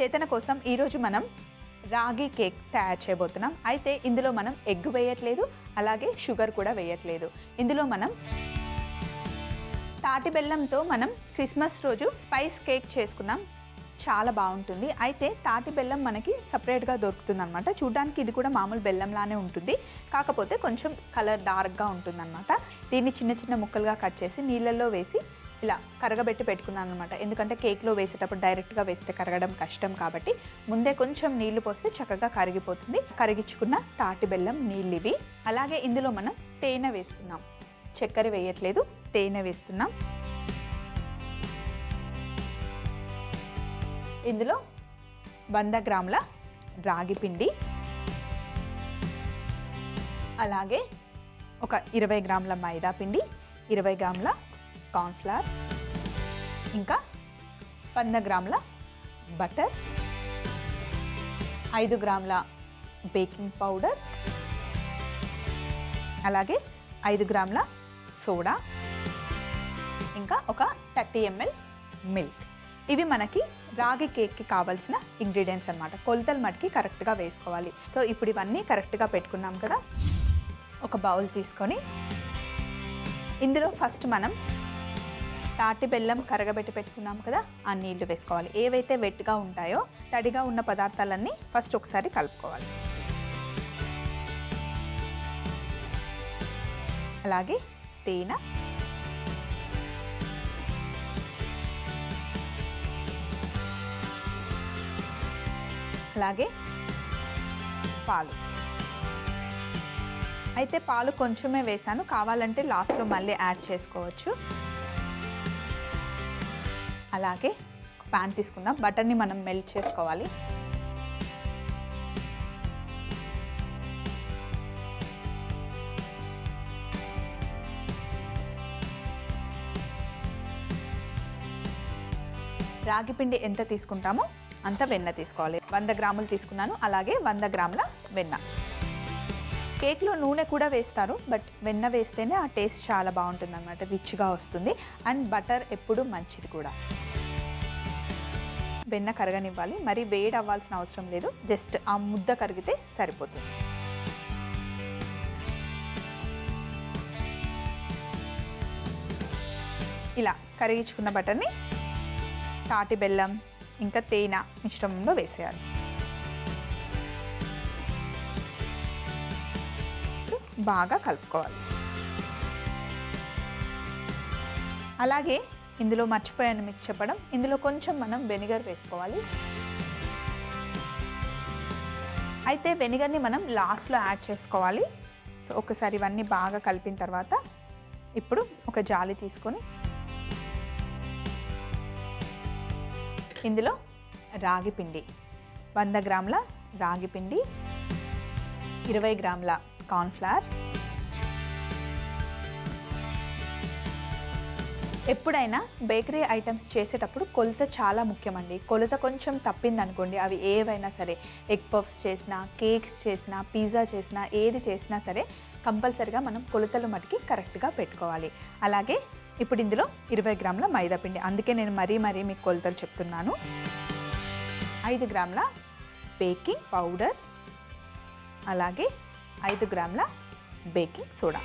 చేతన కోసం ఈరోజు మనం రాగి కేక్ తయారు చేయబోతున్నాం అయితే ఇందులో మనం ఎగ్ వేయట్లేదు అలాగే షుగర్ కూడా వేయట్లేదు ఇందులో మనం తాటి బెల్లంతో మనం క్రిస్మస్ రోజు స్పైస్ కేక్ చేసుకున్నాం చాలా బాగుంటుంది అయితే తాటి బెల్లం మనకి సపరేట్గా దొరుకుతుంది అనమాట చూడడానికి ఇది కూడా మామూలు బెల్లంలానే ఉంటుంది కాకపోతే కొంచెం కలర్ డార్క్గా ఉంటుంది అనమాట దీన్ని చిన్న చిన్న ముక్కలుగా కట్ చేసి నీళ్ళల్లో వేసి ఇలా కరగబెట్టి పెట్టుకున్నాను అనమాట ఎందుకంటే కేక్లో వేసేటప్పుడు డైరెక్ట్గా వేస్తే కరగడం కష్టం కాబట్టి ముందే కొంచెం నీళ్లు పోస్తే చక్కగా కరిగిపోతుంది కరిగించుకున్న తాటి బెల్లం నీళ్ళు ఇవి అలాగే ఇందులో మనం తేనె వేస్తున్నాం చక్కెర వేయట్లేదు తేనె వేస్తున్నాం ఇందులో వంద గ్రాముల రాగి పిండి అలాగే ఒక ఇరవై గ్రాముల మైదా పిండి ఇరవై గ్రాముల కార్న్ఫ్లవర్ ఇంకా వంద గ్రాముల బటర్ ఐదు గ్రాముల బేకింగ్ పౌడర్ అలాగే ఐదు గ్రాముల సోడా ఇంకా ఒక థర్టీ ఎంఎల్ మిల్క్ ఇవి మనకి రాగి కేక్కి కావాల్సిన ఇంగ్రీడియంట్స్ అనమాట కొలతలు మటుకి కరెక్ట్గా వేసుకోవాలి సో ఇప్పుడు ఇవన్నీ కరెక్ట్గా పెట్టుకున్నాం కదా ఒక బౌల్ తీసుకొని ఇందులో ఫస్ట్ మనం తాటి బెల్లం కరగబెట్టి పెట్టుకున్నాం కదా ఆ నీళ్లు వేసుకోవాలి ఏవైతే వెట్గా ఉంటాయో తడిగా ఉన్న పదార్థాలన్నీ ఫస్ట్ ఒకసారి కలుపుకోవాలి అలాగే తేనె అలాగే పాలు అయితే పాలు కొంచెమే వేసాను కావాలంటే లాస్ట్లో మళ్ళీ యాడ్ చేసుకోవచ్చు అలాగే ప్యాన్ తీసుకుందాం బటర్ని మనం మెల్ట్ చేసుకోవాలి రాగి పిండి ఎంత తీసుకుంటామో అంత వెన్న తీసుకోవాలి వంద గ్రాములు తీసుకున్నాను అలాగే వంద గ్రాముల వెన్న కేక్లో నూనె కూడా వేస్తారు బట్ వెన్న వేస్తేనే ఆ టేస్ట్ చాలా బాగుంటుంది అనమాట రిచ్గా వస్తుంది అండ్ బటర్ ఎప్పుడు మంచిది కూడా వెన్న కరగనివ్వాలి మరి వేడి అవ్వాల్సిన అవసరం లేదు జస్ట్ ఆ ముద్ద కరిగితే సరిపోతుంది ఇలా కరిగించుకున్న బటర్ని తాటి బెల్లం ఇంకా తేనె మిశ్రమంలో వేసేయాలి బాగా కలుపుకోవాలి అలాగే ఇందులో మర్చిపోయాను మీకు చెప్పడం ఇందులో కొంచెం మనం వెనిగర్ వేసుకోవాలి అయితే వెనిగర్ని మనం లాస్ట్లో యాడ్ చేసుకోవాలి సో ఒకసారి ఇవన్నీ బాగా కలిపిన తర్వాత ఇప్పుడు ఒక జాలి తీసుకొని ఇందులో రాగి పిండి వంద గ్రాముల రాగి పిండి ఇరవై గ్రాముల కార్న్ఫ్లవర్ ఎప్పుడైనా బేకరీ ఐటమ్స్ చేసేటప్పుడు కొలత చాలా ముఖ్యమండి కొలత కొంచెం తప్పింది అనుకోండి అవి ఏవైనా సరే ఎగ్ పఫ్స్ చేసినా కేక్స్ చేసినా పిజ్జా చేసినా ఏది చేసినా సరే కంపల్సరిగా మనం కొలతలు మటుకి కరెక్ట్గా పెట్టుకోవాలి అలాగే ఇప్పుడు ఇందులో ఇరవై గ్రాముల మైదా పిండి అందుకే నేను మరీ మరీ మీకు కొలతలు చెప్తున్నాను ఐదు గ్రాముల బేకింగ్ పౌడర్ అలాగే ఐదు గ్రాముల బేకింగ్ సోడా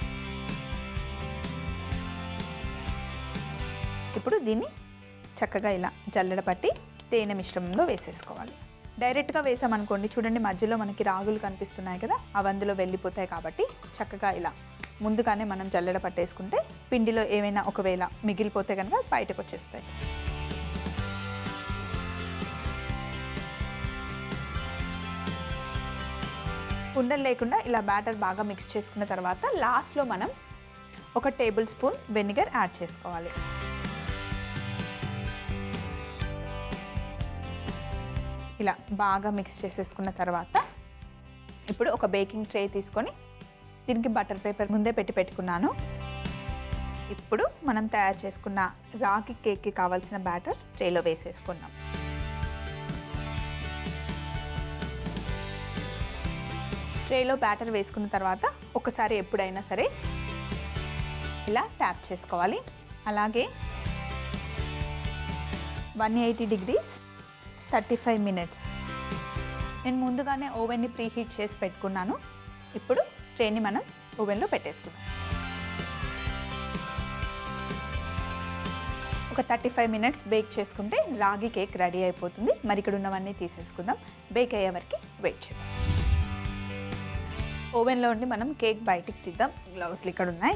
ఇప్పుడు దీన్ని చక్కగా ఇలా జల్లెడ పట్టి తేనె మిశ్రమంలో వేసేసుకోవాలి డైరెక్ట్గా వేసామనుకోండి చూడండి మధ్యలో మనకి రాగులు కనిపిస్తున్నాయి కదా అవి అందులో వెళ్ళిపోతాయి కాబట్టి చక్కగా ఇలా ముందుగానే మనం జల్లెడ పట్టేసుకుంటే పిండిలో ఏమైనా ఒకవేళ మిగిలిపోతే కనుక బయటకు వచ్చేస్తాయి ఉండలు లేకుండా ఇలా బ్యాటర్ బాగా మిక్స్ చేసుకున్న తర్వాత లాస్ట్లో మనం ఒక టేబుల్ స్పూన్ వెనిగర్ యాడ్ చేసుకోవాలి ఇలా బాగా మిక్స్ చేసేసుకున్న తర్వాత ఇప్పుడు ఒక బేకింగ్ ట్రే తీసుకొని దీనికి బటర్ పేపర్ ముందే పెట్టి పెట్టుకున్నాను ఇప్పుడు మనం తయారు చేసుకున్న రాగి కేక్కి కావాల్సిన బ్యాటర్ ట్రేలో వేసేసుకున్నాం ట్రేలో బ్యాటర్ వేసుకున్న తర్వాత ఒకసారి ఎప్పుడైనా సరే ఇలా ట్యాప్ చేసుకోవాలి అలాగే one eighty degrees thirty five minutes నేను ముందుగానే ఓవెన్ని ప్రీ హీట్ చేసి పెట్టుకున్నాను ఇప్పుడు ట్రేని మనం ఓవెన్లో పెట్టేసుకుందాం ఒక థర్టీ ఫైవ్ మినిట్స్ బేక్ చేసుకుంటే రాగి కేక్ రెడీ అయిపోతుంది మరి ఇక్కడ ఉన్నవన్నీ తీసేసుకుందాం బేక్ అయ్యే వరకు వెయిట్ చేద్దాం ఓవెన్లో ఉండి మనం కేక్ బయటికి తీద్దాం గ్లౌస్లు ఇక్కడ ఉన్నాయి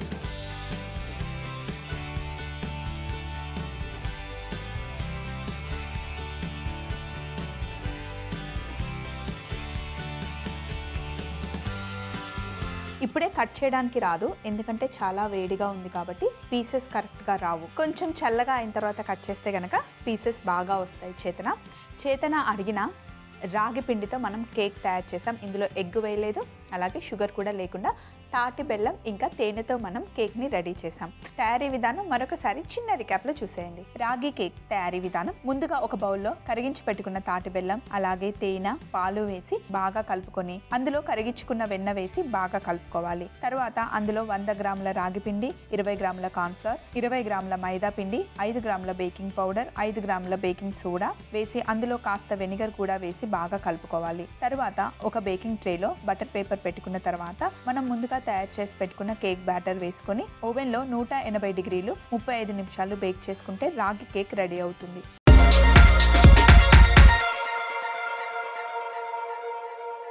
ఇప్పుడే కట్ చేయడానికి రాదు ఎందుకంటే చాలా వేడిగా ఉంది కాబట్టి పీసెస్ కరెక్ట్గా రావు కొంచెం చల్లగా అయిన తర్వాత కట్ చేస్తే కనుక పీసెస్ బాగా వస్తాయి చేతన చేతన అడిగిన రాగి పిండితో మనం కేక్ తయారు చేసాం ఇందులో ఎగ్ వేయలేదు అలాగే షుగర్ కూడా లేకుండా తాటి బెల్లం ఇంకా తేనెతో మనం కేక్ని రెడీ చేసాం తయారీ విధానం మరొకసారి చిన్న రికాప్లో చూసేయండి రాగి కేక్ తయారీ విధానం ముందుగా ఒక బౌల్లో కరిగించి పెట్టుకున్న తాటి బెల్లం అలాగే తేనె పాలు వేసి బాగా కలుపుకొని అందులో కరిగించుకున్న వెన్న వేసి బాగా కలుపుకోవాలి తర్వాత అందులో వంద గ్రాముల రాగి పిండి ఇరవై గ్రాముల కార్న్ఫ్లవర్ ఇరవై గ్రాముల మైదా పిండి ఐదు గ్రాముల బేకింగ్ పౌడర్ ఐదు గ్రాముల బేకింగ్ సోడా వేసి అందులో కాస్త వెనిగర్ కూడా వేసి బాగా కలుపుకోవాలి తర్వాత ఒక బేకింగ్ ట్రేలో బటర్ పేపర్ పెట్టుకున్న తర్వాత మనం ముందుగా తయారు చేసి పెట్టుకున్న కేక్ బ్యాటర్ వేసుకొని ఓవెన్లో నూట ఎనభై డిగ్రీలు ముప్పై ఐదు నిమిషాలు బేక్ చేసుకుంటే రాగి కేక్ రెడీ అవుతుంది